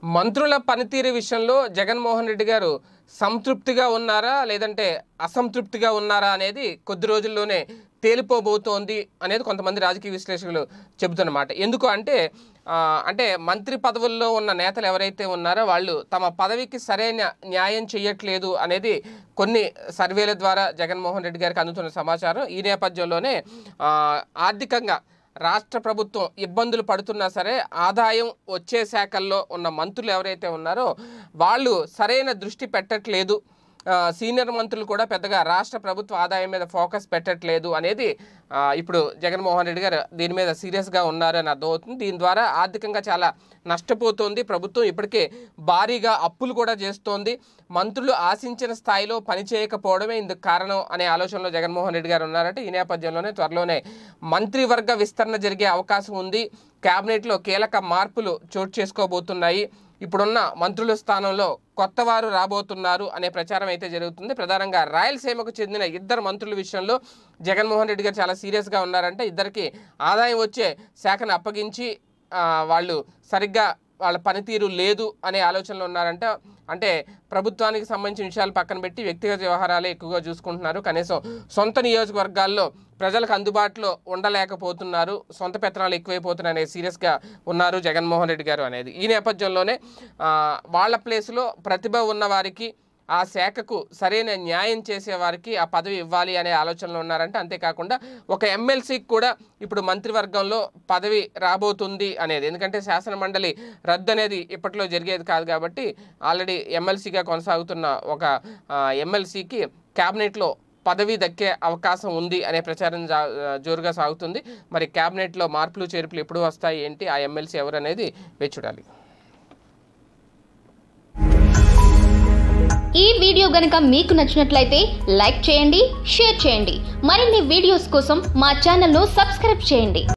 మంత్రుల పనితీరు విషయంలో జగన్మోహన్ రెడ్డి గారు సంతృప్తిగా ఉన్నారా లేదంటే అసంతృప్తిగా ఉన్నారా అనేది కొద్ది రోజుల్లోనే తేలిపోబోతోంది అనేది కొంతమంది రాజకీయ విశ్లేషకులు చెబుతున్నమాట ఎందుకు అంటే ఆ, అంటే మంత్రి పదవుల్లో ఉన్న నేతలు ఎవరైతే ఉన్నారో వాళ్ళు తమ పదవికి సరైన న్యాయం చేయట్లేదు అనేది కొన్ని సర్వేల ద్వారా జగన్మోహన్ రెడ్డి గారికి అందుతున్న సమాచారం ఈ నేపథ్యంలోనే ఆ, ఆర్థికంగా రాష్ట్ర ప్రభుత్వం ఇబ్బందులు పడుతున్నా సరే ఆదాయం వచ్చే శాఖల్లో ఉన్న మంత్రులు ఎవరైతే ఉన్నారో వాళ్ళు సరైన దృష్టి పెట్టట్లేదు ఆ, సీనియర్ మంత్రులు కూడా పెద్దగా రాష్ట్ర ప్రభుత్వ ఆదాయం మీద ఫోకస్ పెట్టట్లేదు అనేది ఆ, ఇప్పుడు జగన్మోహన్ రెడ్డి గారు దీని మీద సీరియస్గా ఉన్నారు అని అర్థమవుతుంది దీని ద్వారా ఆర్థికంగా చాలా నష్టపోతోంది ప్రభుత్వం ఇప్పటికే భారీగా అప్పులు కూడా చేస్తోంది మంత్రులు ఆశించిన స్థాయిలో పనిచేయకపోవడమే ఇందుకు కారణం అనే ఆలోచనలో జగన్మోహన్ రెడ్డి గారు ఉన్నారంటే ఈ నేపథ్యంలోనే త్వరలోనే మంత్రివర్గ విస్తరణ జరిగే అవకాశం ఉంది కేబినెట్లో కీలక మార్పులు చోటు చేసుకోబోతున్నాయి ఇప్పుడున్న మంత్రుల స్థానంలో కొత్త వారు రాబోతున్నారు అనే ప్రచారం అయితే జరుగుతుంది ప్రధానంగా రాయలసీమకు చెందిన ఇద్దరు మంత్రుల విషయంలో జగన్మోహన్ రెడ్డి గారు చాలా సీరియస్గా ఉన్నారంటే ఇద్దరికి ఆదాయం వచ్చే శాఖను అప్పగించి ఆ, వాళ్ళు సరిగ్గా వాళ్ళ పనితీరు లేదు అనే ఆలోచనలో ఉన్నారంట అంటే ప్రభుత్వానికి సంబంధించిన విషయాలు పక్కన పెట్టి వ్యక్తిగత వ్యవహారాలే ఎక్కువగా చూసుకుంటున్నారు కనీసం సొంత నియోజకవర్గాల్లో ప్రజలకు అందుబాటులో ఉండలేకపోతున్నారు సొంత పెత్తనాలు ఎక్కువైపోతున్నాయి అనేది సీరియస్గా ఉన్నారు జగన్మోహన్ రెడ్డి గారు అనేది ఈ నేపథ్యంలోనే ఆ, వాళ్ళ ప్లేస్లో ప్రతిభ ఉన్న వారికి ఆ శాఖకు సరైన న్యాయం చేసే వారికి ఆ పదవి ఇవ్వాలి అనే ఆలోచనలో ఉన్నారంటే అంతేకాకుండా ఒక ఎమ్మెల్సీకి కూడా ఇప్పుడు మంత్రివర్గంలో పదవి రాబోతుంది అనేది ఎందుకంటే శాసన మండలి రద్దు అనేది ఇప్పట్లో జరిగేది కాదు కాబట్టి ఆల్రెడీ ఎమ్మెల్సీగా కొనసాగుతున్న ఒక ఎమ్మెల్సీకి క్యాబినెట్లో పదవి దక్కే అవకాశం ఉంది అనే ప్రచారం జా- జోరుగా సాగుతుంది మరి క్యాబినెట్లో మార్పులు చేర్పులు ఎప్పుడు వస్తాయి ఏంటి ఆ ఎమ్మెల్సీ ఎవరు అనేది వేచి చూడాలి ఈ వీడియో గనుక మీకు నచ్చినట్లయితే లైక్ చేయండి షేర్ చేయండి మరిన్ని వీడియోస్ కోసం మా ఛానల్ను సబ్స్క్రైబ్ చేయండి